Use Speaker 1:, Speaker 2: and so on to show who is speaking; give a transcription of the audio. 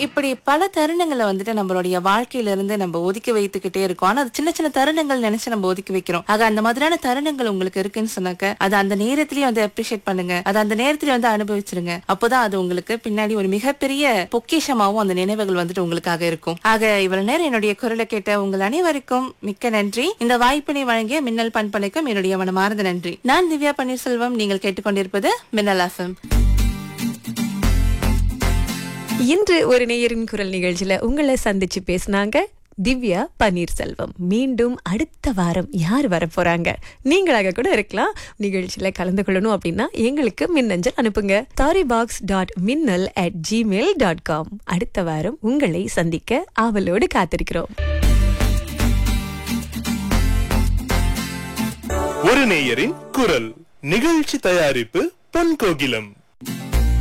Speaker 1: இப்படி பல தருணங்களை வந்துட்டு நம்மளுடைய வாழ்க்கையில இருந்து நம்ம ஒதுக்கி வைத்துக்கிட்டே இருக்கோம் ஆனா அது சின்ன சின்ன தருணங்கள் நினைச்சு நம்ம ஒதுக்கி வைக்கிறோம் ஆக அந்த மாதிரியான தருணங்கள் உங்களுக்கு இருக்குன்னு சொன்னாக்க அது அந்த நேரத்திலேயே வந்து அப்ரிஷியேட் பண்ணுங்க அது அந்த நேரத்திலேயே வந்து அனுபவிச்சிருங்க அப்போதான் அது உங்களுக்கு பின்னாடி ஒரு மிகப்பெரிய பொக்கிஷமாவும் அந்த நினைவுகள் வந்துட்டு உங்களுக்காக இருக்கும் ஆக இவ்வளவு நேரம் என்னுடைய குரலை கேட்ட உங்கள் அனைவருக்கும் மிக்க நன்றி இந்த வாய்ப்பினை வழங்கிய மின்னல் பண்பலைக்கும் என்னுடைய மனமார்ந்த நன்றி நான் திவ்யா பன்னீர்செல்வம் நீங்கள் கேட்டுக்கொண்டிருப்பது மின்னல் எஃப்எம்
Speaker 2: இன்று ஒரு நேயரின் குரல் நிகழ்ச்சியில உங்களை சந்திச்சு பேசினாங்க திவ்யா பன்னீர்செல்வம் மீண்டும் அடுத்த வாரம் யார் வர போறாங்க நீங்களாக கூட இருக்கலாம் நிகழ்ச்சியில கலந்து கொள்ளணும் அப்படின்னா எங்களுக்கு மின்னஞ்சல் அனுப்புங்க தாரி பாக்ஸ் டாட் மின்னல் அட் ஜிமெயில் டாட் காம் அடுத்த வாரம் உங்களை சந்திக்க ஆவலோடு காத்திருக்கிறோம்
Speaker 3: ஒரு நேயரின் குரல் நிகழ்ச்சி தயாரிப்பு பொன் கோகிலம்